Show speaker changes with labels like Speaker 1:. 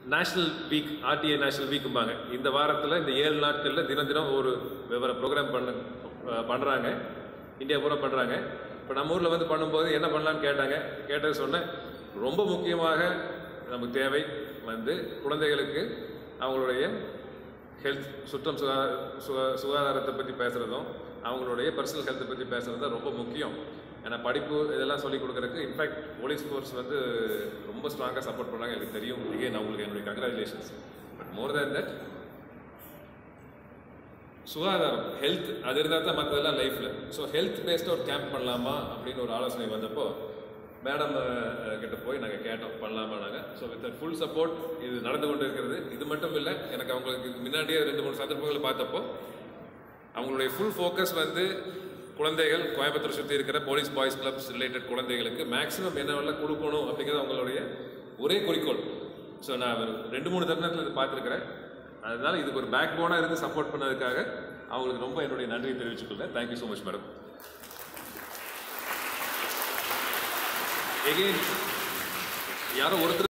Speaker 1: national week RTI national வீக்கும்பாங்க இந்த வாரத்தில் இந்த ஏழு நாட்களில் தினம் தினம் ஒரு வெவ்வேறு ப்ரோக்ராம் பண்ண அஹ் பண்றாங்க இந்தியா பூரா பண்ணுறாங்க இப்போ நம்ம ஊரில் வந்து பண்ணும்போது என்ன பண்ணலான்னு கேட்டாங்க கேட்டது சொன்னேன் ரொம்ப முக்கியமாக நமக்கு தேவை வந்து குழந்தைகளுக்கு அவங்களுடைய ஹெல்த் சுற்றம் சுகா சுகா சுகாதாரத்தை பற்றி பேசுகிறதும் அவங்களுடைய பர்சனல் ஹெல்த்தை பற்றி பேசுகிறது தான் ரொம்ப முக்கியம் ஏன்னா படிப்பு இதெல்லாம் சொல்லிக் கொடுக்குறதுக்கு இன்ஃபேக்ட் போலீஸ் ஃபோர்ஸ் வந்து ரொம்ப ஸ்ட்ராங்காக சப்போர்ட் பண்ணாங்க எனக்கு தெரியும் again அவங்களுக்கு என்னுடைய congratulations but more than that சுகாதாரம் ஹெல்த் அது இருந்தால் தான் மற்றதெல்லாம் லைஃப்பில் ஸோ ஹெல்த் பேஸ்டாக ஒரு கேம்ப் பண்ணலாமா அப்படின்னு ஒரு ஆலோசனை வந்தப்போ மேடம் கிட்ட போய் நாங்கள் கேட்டோம் பண்ணலாமா நாங்கள் ஸோ வித் ஃபுல் சப்போர்ட் இது நடந்து கொண்டு இருக்கிறது இது மட்டும் இல்லை எனக்கு அவங்களுக்கு இதுக்கு முன்னாடியே ரெண்டு மூணு சந்தர்ப்பங்களை பார்த்தப்போ அவங்களுடைய ஃபுல் ஃபோக்கஸ் வந்து குழந்தைகள் கோயம்புத்தூர் சுற்றி இருக்கிற போலீஸ் பாய்ஸ் கிளப்ஸ் ரிலேட்டட் குழந்தைகளுக்கு மேக்ஸிமம் என்னவெல்லாம் கொடுக்கணும் அப்படிங்கிறது அவங்களுடைய ஒரே குறிக்கோள் ஸோ நான் ஒரு ரெண்டு மூணு தருணத்தில் இதை பார்த்துருக்கிறேன் அதனால இதுக்கு ஒரு பேக் போனாக இருந்து சப்போர்ட் பண்ணதுக்காக அவங்களுக்கு ரொம்ப என்னுடைய நன்றியை தெரிவிச்சுக்கொள்கிறேன் thank you so much madam again யாரோ ஒருத்தர்